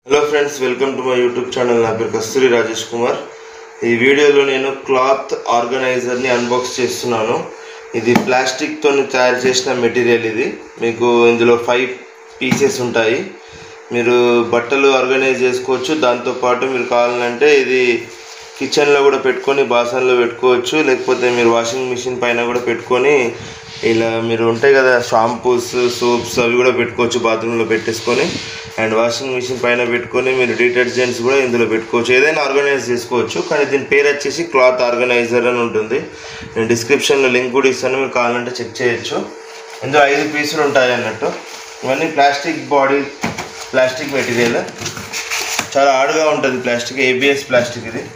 hello friends welcome to my YouTube channel నా పేరు కస్తూరి రాజేష్ కుమార్ ఈ వీడియోలో నేను క్లాత్ ఆర్గనైజర్ని అన్బాక్స్ చేస్తున్నాను ఇది ప్లాస్టిక్తో తయారు చేసిన మెటీరియల్ ఇది మీకు ఇందులో ఫైవ్ పీసెస్ ఉంటాయి మీరు బట్టలు ఆర్గనైజ్ చేసుకోవచ్చు దాంతోపాటు మీరు కావాలంటే ఇది కిచెన్లో కూడా పెట్టుకొని బాసన్లో పెట్టుకోవచ్చు లేకపోతే మీరు వాషింగ్ మిషన్ పైన కూడా పెట్టుకొని ఇలా మీరు ఉంటాయి కదా షాంపూస్ సోప్స్ అవి కూడా పెట్టుకోవచ్చు బాత్రూంలో పెట్టేసుకొని అండ్ వాషింగ్ మిషన్ పైన పెట్టుకొని మీరు డిటర్జెంట్స్ కూడా ఇందులో పెట్టుకోవచ్చు ఏదైనా ఆర్గనైజ్ చేసుకోవచ్చు కానీ దీని పేరు వచ్చేసి క్లాత్ ఆర్గనైజర్ అని ఉంటుంది నేను డిస్క్రిప్షన్లో లింక్ కూడా ఇస్తాను మీరు కావాలంటే చెక్ చేయొచ్చు ఇందులో ఐదు పీసులు ఉంటాయి అన్నట్టు ఇవన్నీ ప్లాస్టిక్ బాడీ ప్లాస్టిక్ మెటీరియల్ చాలా హార్డ్గా ఉంటుంది ప్లాస్టిక్ ఏబిఎస్ ప్లాస్టిక్ ఇది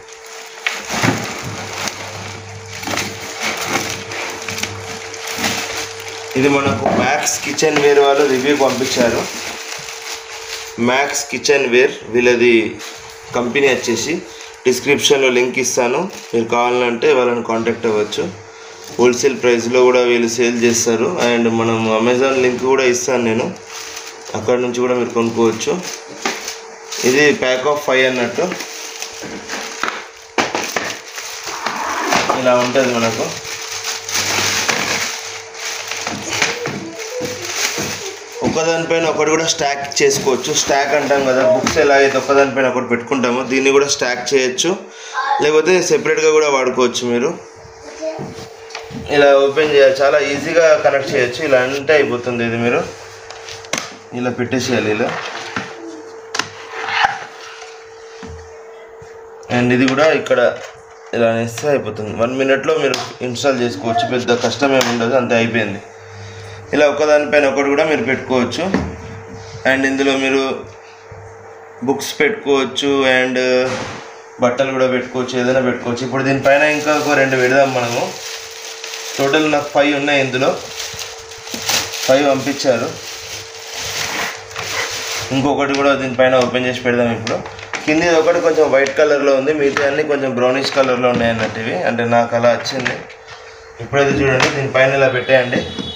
ఇది మనకు మ్యాక్స్ కిచెన్ వేర్ వాళ్ళు రివ్యూ పంపించారు మ్యాక్స్ కిచెన్ వేర్ వీళ్ళది కంపెనీ వచ్చేసి డిస్క్రిప్షన్లో లింక్ ఇస్తాను మీరు కావాలంటే వాళ్ళని కాంటాక్ట్ అవ్వచ్చు హోల్సేల్ ప్రైస్లో కూడా వీళ్ళు సేల్ చేస్తారు అండ్ మనం అమెజాన్ లింక్ కూడా ఇస్తాను నేను అక్కడ నుంచి కూడా మీరు కొనుక్కోవచ్చు ఇది ప్యాక్ ఆఫ్ ఫైవ్ అన్నట్టు ఇలా ఉంటుంది మనకు ఒకదానిపైన ఒకటి కూడా స్టాక్ చేసుకోవచ్చు స్టాక్ అంటాం కదా బుక్స్ ఎలా అయితే ఒకదానిపైన ఒకటి పెట్టుకుంటామో దీన్ని కూడా స్టాక్ చేయొచ్చు లేకపోతే సెపరేట్గా కూడా వాడుకోవచ్చు మీరు ఇలా ఓపెన్ చేయాలి చాలా ఈజీగా కనెక్ట్ చేయొచ్చు ఇలా అంటే అయిపోతుంది ఇది మీరు ఇలా పెట్టేసేయాలి ఇలా అండ్ ఇది కూడా ఇక్కడ ఇలా అనేస్తే అయిపోతుంది వన్ మినిట్లో మీరు ఇన్స్టాల్ చేసుకోవచ్చు పెద్ద కష్టం ఏమి ఉండదు అంతే అయిపోయింది ఇలా ఒకదానిపైన ఒకటి కూడా మీరు పెట్టుకోవచ్చు అండ్ ఇందులో మీరు బుక్స్ పెట్టుకోవచ్చు అండ్ బట్టలు కూడా పెట్టుకోవచ్చు ఏదైనా పెట్టుకోవచ్చు ఇప్పుడు దీనిపైన ఇంకా ఒక రెండు పెడదాం మనము టోటల్ నాకు ఫైవ్ ఉన్నాయి ఇందులో ఫైవ్ పంపించారు ఇంకొకటి కూడా దీనిపైన ఓపెన్ చేసి పెడదాం ఇప్పుడు కింది ఒకటి కొంచెం వైట్ కలర్లో ఉంది మిగతా అన్ని కొంచెం బ్రౌనిష్ కలర్లో ఉన్నాయి అన్నట్టు ఇవి అంటే నాకు అలా వచ్చింది ఇప్పుడైతే చూడండి దీనిపైన ఇలా పెట్టేయండి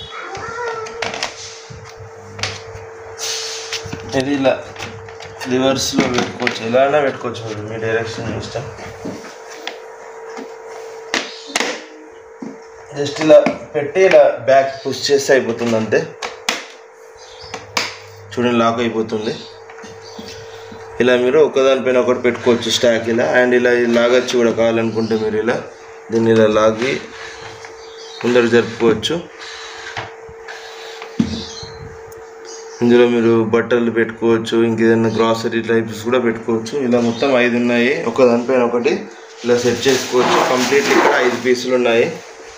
ఇది ఇలా రివర్స్లో పెట్టుకోవచ్చు ఎలా అయినా పెట్టుకోవచ్చు మీరు మీ డైరెక్షన్ ఇష్టం జస్ట్ ఇలా పెట్టి ఇలా బ్యాక్ పుష్ చేస్తే అయిపోతుంది అంతే చూడండి లాక్ అయిపోతుంది ఇలా మీరు ఒకదానిపైన ఒకటి పెట్టుకోవచ్చు స్టాక్ ఇలా అండ్ ఇలా లాగచ్చు కూడా కావాలనుకుంటే మీరు ఇలా దీన్ని ఇలా లాగి ముందర జరుపుకోవచ్చు ఇందులో మీరు బట్టలు పెట్టుకోవచ్చు ఇంకేదైనా గ్రాసరీ టైప్స్ కూడా పెట్టుకోవచ్చు ఇలా మొత్తం ఐదు ఉన్నాయి ఒక దానిపైన ఒకటి ఇలా సెట్ చేసుకోవచ్చు కంప్లీట్లీ ఇక్కడ ఐదు పీసులు ఉన్నాయి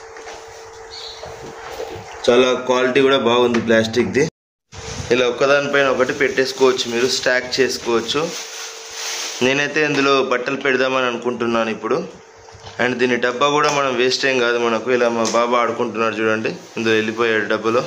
చాలా క్వాలిటీ కూడా బాగుంది ప్లాస్టిక్ది ఇలా ఒక్కదానిపైన ఒకటి పెట్టేసుకోవచ్చు మీరు స్టాక్ చేసుకోవచ్చు నేనైతే ఇందులో బట్టలు పెడదామని అనుకుంటున్నాను ఇప్పుడు అండ్ దీని డబ్బా కూడా మనం వేస్ట్ ఏం కాదు మనకు ఇలా మా బాబా ఆడుకుంటున్నాడు చూడండి ఇందులో వెళ్ళిపోయాడు డబ్బులో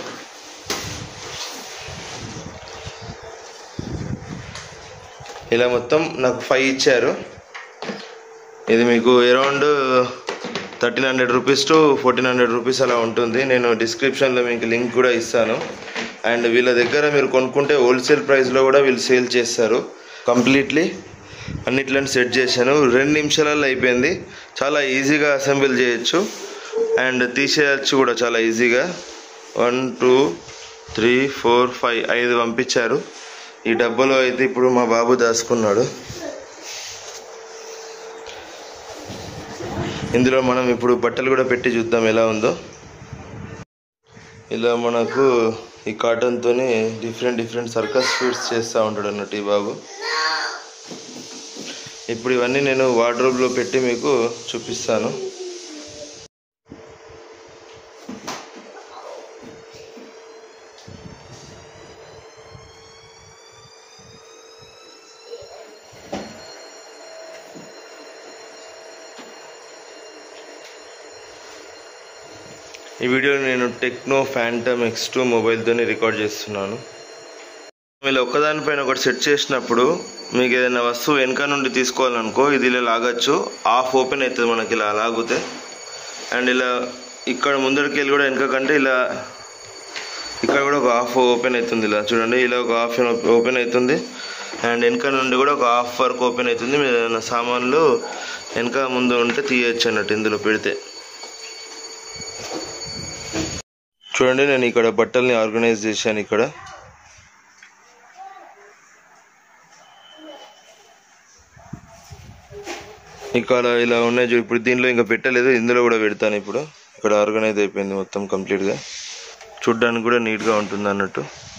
ఇలా మొత్తం నాకు ఫైవ్ ఇచ్చారు ఇది మీకు around thirteen hundred rupees to fourteen hundred rupees అలా ఉంటుంది నేను డిస్క్రిప్షన్లో మీకు లింక్ కూడా ఇస్తాను అండ్ వీళ్ళ దగ్గర మీరు కొనుక్కుంటే హోల్సేల్ ప్రైస్లో కూడా వీళ్ళు సేల్ చేస్తారు కంప్లీట్లీ అన్నిట్లని సెట్ చేశాను రెండు నిమిషాలలో అయిపోయింది చాలా ఈజీగా అసెంబుల్ చేయొచ్చు అండ్ తీసేయచ్చు కూడా చాలా ఈజీగా one two three four five ఐదు పంపించారు ఈ డబ్బాలో అయితే ఇప్పుడు మా బాబు దాచుకున్నాడు ఇందులో మనం ఇప్పుడు బట్టలు కూడా పెట్టి చూద్దాం ఎలా ఉందో ఇలా మనకు ఈ కాటన్తో డిఫరెంట్ డిఫరెంట్ సర్కస్ ఫీడ్స్ చేస్తూ ఉంటాడు అన్నట్టు ఈ బాబు ఇప్పుడు ఇవన్నీ నేను వార్డ్రోబ్లో పెట్టి మీకు చూపిస్తాను ఈ వీడియో నేను టెక్నో ఫ్యాంటమ్ ఎక్స్ టూ మొబైల్తోనే రికార్డ్ చేస్తున్నాను మీరు ఒక్కదానిపైన ఒకటి సెట్ చేసినప్పుడు మీకు ఏదైనా వస్తువు వెనక నుండి తీసుకోవాలనుకో ఇది ఇలా లాగచ్చు ఆఫ్ ఓపెన్ అవుతుంది మనకి ఇలా లాగితే అండ్ ఇలా ఇక్కడ ముందరికి వెళ్ళి కూడా వెనక కంటే ఇలా ఇక్కడ కూడా ఒక హాఫ్ ఓపెన్ అవుతుంది ఇలా చూడండి ఇలా ఒక హాఫ్ ఓపెన్ అవుతుంది అండ్ వెనక నుండి కూడా ఒక హాఫ్ వరకు ఓపెన్ అవుతుంది మీరు ఏదైనా సామాన్లు వెనక ముందు ఉంటే తీయచ్చు అన్నట్టు ఇందులో పెడితే చూడండి నేను ఇక్కడ బట్టల్ని ఆర్గనైజ్ చేశాను ఇక్కడ ఇక్కడ ఇలా ఉన్నాయి చూ ఇప్పుడు దీనిలో ఇంకా పెట్టలేదు ఇందులో కూడా పెడతాను ఇప్పుడు ఇక్కడ ఆర్గనైజ్ అయిపోయింది మొత్తం కంప్లీట్గా చూడ్డానికి కూడా నీట్గా ఉంటుంది అన్నట్టు